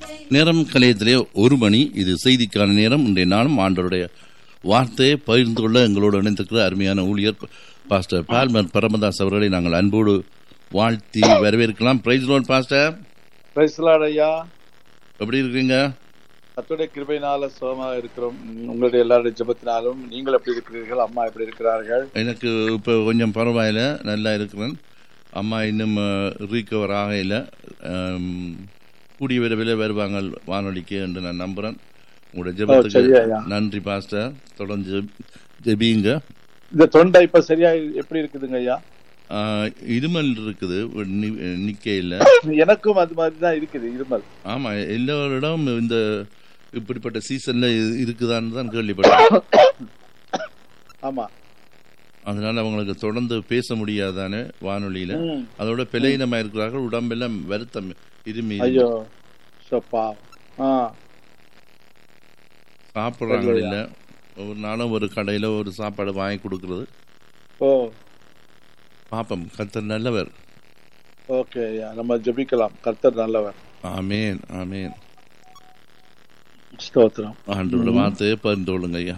நேரம் கலையத்திலே ஒரு மணி இது செய்திக்கான நேரம் இன்றைய நாளும் ஆண்டவருடைய வார்த்தையை பகிர்ந்து கொள்ள எங்களோடு இணைந்திருக்கிற அருமையான ஊழியர் பாஸ்டர் பால்மர் பரமதாஸ் அவர்களை நாங்கள் அன்போடு வாழ்த்தி வரவேற்கலாம் பிரைஸ் லோன் பாஸ்டர் பிரைஸ்லாட் ஐயா எப்படி இருக்கீங்க கத்துடைய கிருபையினால சுகமாக இருக்கிறோம் உங்களுடைய எல்லாருடைய ஜெபத்தினாலும் நீங்கள் எப்படி இருக்கிறீர்கள் அம்மா எப்படி இருக்கிறார்கள் எனக்கு இப்போ கொஞ்சம் பரவாயில்ல நல்லா இருக்கிறேன் அம்மா இன்னும் ரீகவர் ஆகையில் கூடிய விரைவில் வருவாங்க வானொலிக்கு என்று நான் நம்புகிறேன் உங்களோட சரி ஜெபத்துக்கு ஐயா. நன்றி பாஸ்டர் தொடர்ந்து ஜெப- ஜெபியுங்க இந்த தொண்டை இப்ப சரியா எப்படி இருக்குதுங்க ஐயா ஆஹ், இருமல் இருக்குது நிக்கையில் எனக்கும் அது மாதிரி தான் இருக்குது இருமல் ஆமா எல்லோரிடம் இந்த இப்படிப்பட்ட சீசன்ல இது இருக்குதான்னு தான் கேள்விப்பட்டேன் ஆமா அதனால அவங்களுக்கு தொடர்ந்து பேச முடியாதானே வானொலியில ம். அதோட பிழையினமா இருக்கிறார்கள் உடம்பெல்லாம் வருத்தம் இருமி ஐயோ சப்பா ஆ சாப்பிட்றாங்க இல்ல ஒரு நாளும் ஒரு கடையில ஒரு சாப்பாடு வாங்கி கொடுக்கறது ஓ பாப்பம் கர்த்தர் நல்லவர் ஓகே ஐயா நம்ம ஜெபிக்கலாம் கர்த்தர் நல்லவர் ஆமேன் ஆமேன் ஸ்தோத்திரம் ஆண்டோட வார்த்தையை பகிர்ந்து கொள்ளுங்க ஐயா